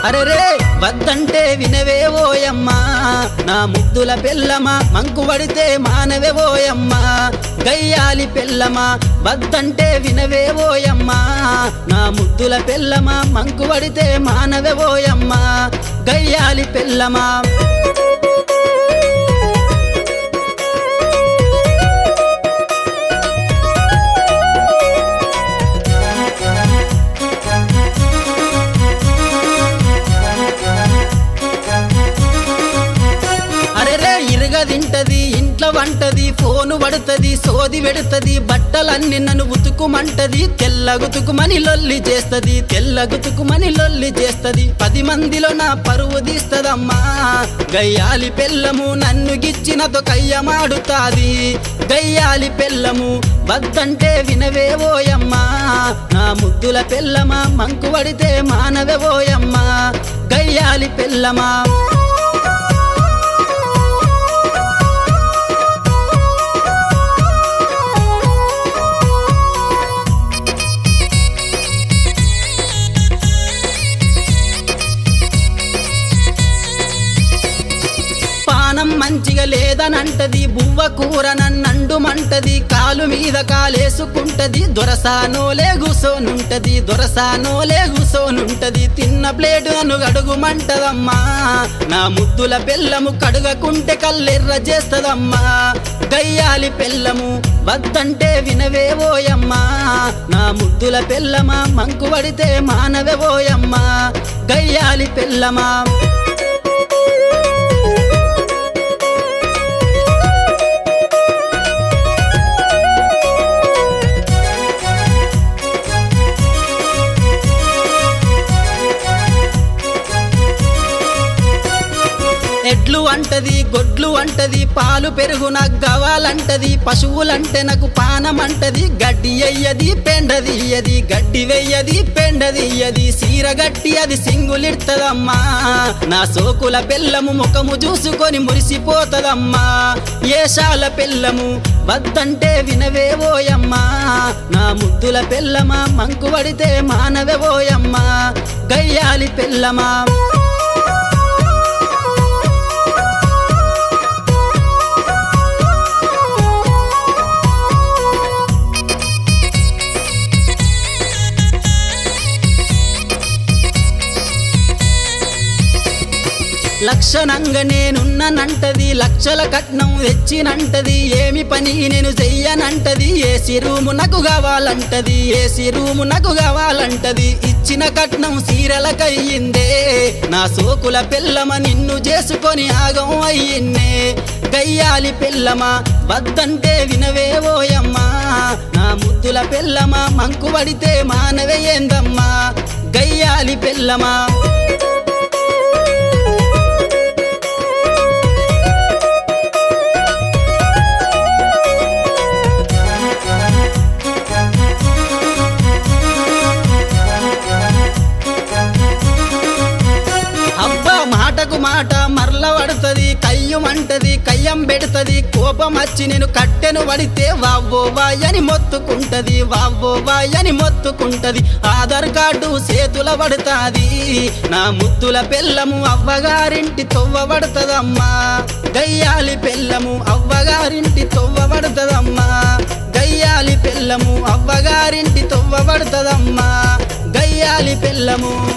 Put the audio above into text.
అరెరే వద్దంటే వినవే ఓయమ్మా నా ముద్దుల పెళ్ళమా మంకు పడితే మానవే ఓయమ్మా గయ్యాలి పెళ్ళమా వద్దంటే వినవే ఓయమ్మా నా ముద్దుల పెళ్ళమా మంకు పడితే మానవే ఓయమ్మా గయ్యాలి పెళ్ళమా అరెరే ఇరగదింటది ఇంట్లో వంటది ఫోను పడుతుంది సోది పెడుతుంది బట్టలన్నీ నన్ను ఉతుకుమంటది తెల్ల గుతుకుమని లొల్లి చేస్తది తెల్ల గుతుకుమని లొల్లి చేస్తది పది మందిలో నా పరువు తీస్తదమ్మా గయ్యాలి పెళ్ళము నన్ను గిచ్చినతో కయ్యమాడుతాది గయ్యాలి పెళ్ళము వద్దంటే వినవే ఓయమ్మా నా ముద్దుల పెళ్ళమా మంకు పడితే మానవే ఓయమ్మా గయ్యాలి పెళ్ళమా పానం మంచిగా లేదనంటది బువ్వ కూర నన్నండుమంటది కాలు మీద కాలేసుకుంటది దొరసానోలే కూసోనుంటది దొరసానోలే కూసోనుంటది తిన్న ప్లేటు నన్ను గడుగుమంటదమ్మా నా ముద్దుల బెల్లము కడుగకుంటే కల్లెర్ర చేస్తదమ్మా గయ్యాలి పెళ్ళము వద్దంటే వినవే ఓయమ్మా నా ముద్దుల పెళ్ళమా మంకు పడితే మానవే ఓయమ్మా గయ్యాలి పెళ్ళమా ఎడ్లు అంటది గొడ్లు అంటది పాలు పెరుగు నాకు కావాలంటది పశువులంటే నాకు పానం అంటది గడ్డి అయ్యది పెండది ఇయ్యది గడ్డి వెయ్యది పెండది ఇయ్యది సీర గట్టి అది సింగులిడ్తదమ్మా నా సోకుల పెళ్ళము ముఖము చూసుకొని మురిసిపోతదమ్మా ఏషాల పెళ్ళము వద్దంటే వినవే ఓయమ్మా నా ముద్దుల పెళ్ళమా మంకు పడితే మానవే ఓయమ్మా గయ్యాలి పెళ్ళమా లక్షణంగా నేనున్ననంటది లక్షల కట్నం తెచ్చినంటది ఏమి పని నేను చెయ్యనంటది ఏసీ రూము నాకు కావాలంటది ఏసీ రూము నాకు కావాలంటది ఇచ్చిన కట్నం సీరలకయ్యిందే నా సోకుల పిల్లమ నిన్ను చేసుకొని ఆగం అయ్యిందే గయ్యాలి పిల్లమా వద్దంటే వినవే ఓయమ్మా నా ముద్దుల పిల్లమా మంకు పడితే మానవే ఏందమ్మా గయ్యాలి పిల్లమా అబ్బా మాటకు మాట మరల పడుతుంది కయ్యమంటది కయ్యం పెడుతుంది కోపం వచ్చి నేను కట్టెను పడితే వావ్వో వాయని మొత్తుకుంటది వావ్వో వాయని మొత్తుకుంటది ఆధార్ కార్డు చేతుల పడుతాది నా ముద్దుల పెళ్ళము అవ్వగారింటి తొవ్వ పడుతుందమ్మా గయ్యాలి పెళ్ళము అవ్వగారింటి తొవ్వ పడుతుందమ్మా గయ్యాలి పెళ్ళము అవ్వగారింటి తొవ్వ పడుతుందమ్మా గయ్యాలి పెళ్ళము